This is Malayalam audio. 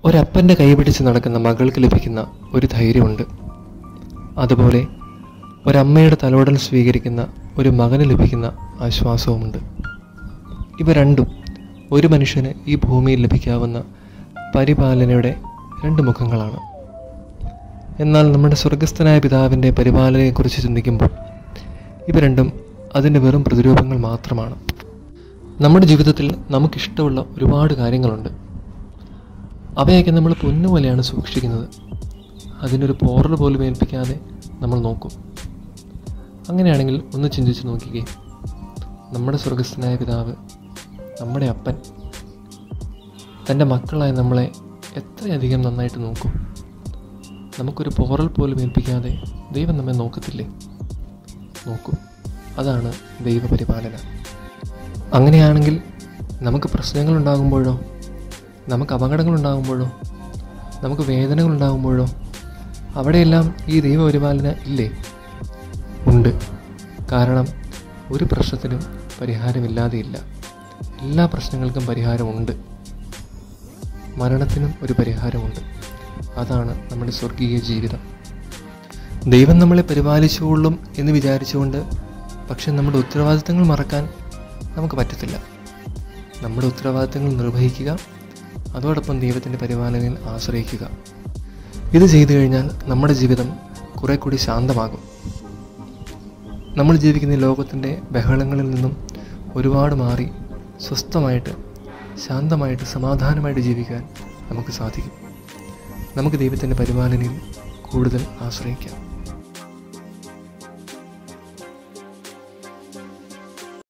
ഒരപ്പൻ്റെ കൈപിടിച്ച് നടക്കുന്ന മകൾക്ക് ലഭിക്കുന്ന ഒരു ധൈര്യമുണ്ട് അതുപോലെ ഒരമ്മയുടെ തലോടൽ സ്വീകരിക്കുന്ന ഒരു മകന് ലഭിക്കുന്ന ആശ്വാസവുമുണ്ട് ഇവ രണ്ടും ഒരു മനുഷ്യന് ഈ ഭൂമിയിൽ ലഭിക്കാവുന്ന പരിപാലനയുടെ രണ്ട് മുഖങ്ങളാണ് എന്നാൽ നമ്മുടെ സ്വർഗസ്ഥനായ പിതാവിൻ്റെ പരിപാലനയെക്കുറിച്ച് ചിന്തിക്കുമ്പോൾ ഇവ രണ്ടും അതിൻ്റെ വെറും പ്രതിരൂപങ്ങൾ മാത്രമാണ് നമ്മുടെ ജീവിതത്തിൽ നമുക്കിഷ്ടമുള്ള ഒരുപാട് കാര്യങ്ങളുണ്ട് അവയൊക്കെ നമ്മൾ പൊന്നുപോലെയാണ് സൂക്ഷിക്കുന്നത് അതിനൊരു പോറൽ പോലും ഏൽപ്പിക്കാതെ നമ്മൾ നോക്കും അങ്ങനെയാണെങ്കിൽ ഒന്ന് ചിന്തിച്ച് നോക്കിക്കേ നമ്മുടെ സ്വർഗസ്ഥനായ പിതാവ് നമ്മുടെ അപ്പൻ തൻ്റെ മക്കളായ നമ്മളെ എത്രയധികം നന്നായിട്ട് നോക്കും നമുക്കൊരു പോറൽ പോലും ഏൽപ്പിക്കാതെ ദൈവം നമ്മെ നോക്കത്തില്ലേ നോക്കും അതാണ് ദൈവപരിപാലന അങ്ങനെയാണെങ്കിൽ നമുക്ക് പ്രശ്നങ്ങൾ ഉണ്ടാകുമ്പോഴോ നമുക്ക് അപകടങ്ങൾ ഉണ്ടാകുമ്പോഴോ നമുക്ക് വേദനകൾ ഉണ്ടാകുമ്പോഴോ അവിടെയെല്ലാം ഈ ദൈവപരിപാലന ഇല്ലേ ഉണ്ട് കാരണം ഒരു പ്രശ്നത്തിനും പരിഹാരമില്ലാതെയില്ല എല്ലാ പ്രശ്നങ്ങൾക്കും പരിഹാരമുണ്ട് മരണത്തിനും ഒരു പരിഹാരമുണ്ട് അതാണ് നമ്മുടെ സ്വർഗീയ ജീവിതം ദൈവം നമ്മളെ പരിപാലിച്ചുകൊള്ളും എന്ന് വിചാരിച്ചുകൊണ്ട് പക്ഷെ നമ്മുടെ ഉത്തരവാദിത്തങ്ങൾ മറക്കാൻ നമുക്ക് പറ്റത്തില്ല നമ്മുടെ ഉത്തരവാദിത്തങ്ങൾ നിർവഹിക്കുക അതോടൊപ്പം ദൈവത്തിൻ്റെ പരിപാലനയിൽ ആശ്രയിക്കുക ഇത് ചെയ്തു കഴിഞ്ഞാൽ നമ്മുടെ ജീവിതം കുറെ കൂടി ശാന്തമാകും നമ്മൾ ജീവിക്കുന്ന ഈ ലോകത്തിൻ്റെ ബഹളങ്ങളിൽ നിന്നും ഒരുപാട് മാറി സ്വസ്ഥമായിട്ട് ശാന്തമായിട്ട് സമാധാനമായിട്ട് ജീവിക്കാൻ നമുക്ക് സാധിക്കും നമുക്ക് ദൈവത്തിൻ്റെ പരിപാലനയിൽ കൂടുതൽ ആശ്രയിക്കാം